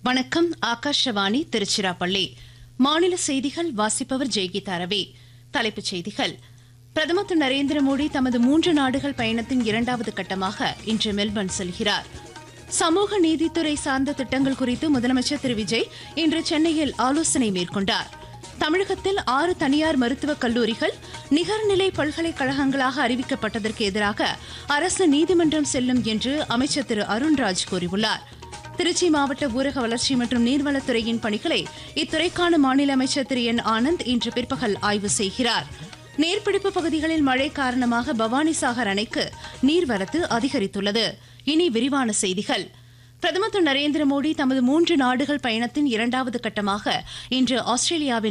வணக்கம் ஆகாஷவாணி திருச்சிராப்பள்ளி மாநில செய்திகள் வாசிப்பவர் ஜெய்கீதா ரவி தலைப்புச் செய்திகள் பிரதமர் திரு நரேந்திர மோடி தமது மூன்று நாடுகள் பயணத்தின் இரண்டாவது கட்டமாக இன்று மெல்பர்ன் செல்கிறார் சமூக நீதித்துறை சார்ந்த திட்டங்கள் குறித்து முதலமைச்சர் திரு விஜய் இன்று சென்னையில் ஆலோசனை மேற்கொண்டார் தமிழகத்தில் ஆறு தனியார் மருத்துவக் கல்லூரிகள் நிகர்நிலை பல்கலைக்கழகங்களாக அறிவிக்கப்பட்டதற்கு எதிராக அரசு நீதிமன்றம் செல்லும் என்று அமைச்சர் திரு அருண்ராஜ் கூறியுள்ளார் திருச்சி மாவட்ட ஊரக வளர்ச்சி மற்றும் நீர்வளத்துறையின் பணிகளை இத்துறைக்கான மாநில அமைச்சர் திரு என் ஆனந்த் இன்று பிற்பகல் ஆய்வு செய்கிறார் நீர்பிடிப்பு பகுதிகளில் மழை காரணமாக பவானிசாகர் அணைக்கு நீர்வரத்து அதிகரித்துள்ளது இனி விரிவான செய்திகள் பிரதமர் திரு நரேந்திர மோடி தமது மூன்று நாடுகள் பயணத்தின் இரண்டாவது கட்டமாக இன்று ஆஸ்திரேலியாவின்